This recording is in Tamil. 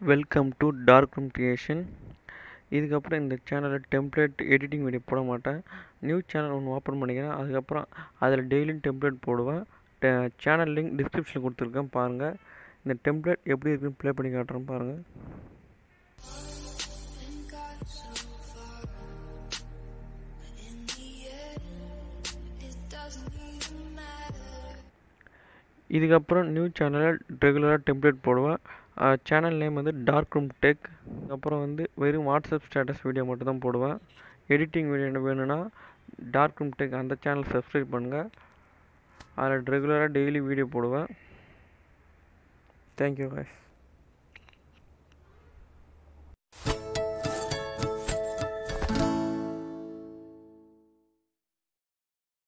welcome to dark room creation இதுக்கப்புறம் இந்த சேனலில் டெம்ப்ளேட் எடிட்டிங் வீடியோ போட மாட்டேன் நியூ சேனல் ஒன்று ஓப்பன் பண்ணிக்கிறேன் அதுக்கப்புறம் அதில் டெய்லியும் டெம்ப்ளேட் போடுவேன் சேனல் லிங்க் டிஸ்கிரிப்ஷனில் கொடுத்துருக்கேன் பாருங்கள் இந்த டெம்ப்ளேட் எப்படி இருக்குன்னு ப்ளே பண்ணி காட்டுறேன் பாருங்கள் இதுக்கப்புறம் நியூ சேனலில் ரெகுலராக டெம்ப்ளேட் போடுவேன் சேனல் நேம் வந்து டார்க் ரூம் டெக் அப்புறம் வந்து வெறும் வாட்ஸ்அப் ஸ்டேட்டஸ் வீடியோ மட்டும் தான் போடுவேன் எடிட்டிங் வீடியோ வேணும்னா டார்க் ரூம் டெக் அந்த சேனல் சப்ஸ்கிரைப் பண்ணுங்கள் அதில் ரெகுலராக டெய்லி வீடியோ போடுவேன் தேங்க்யூ guys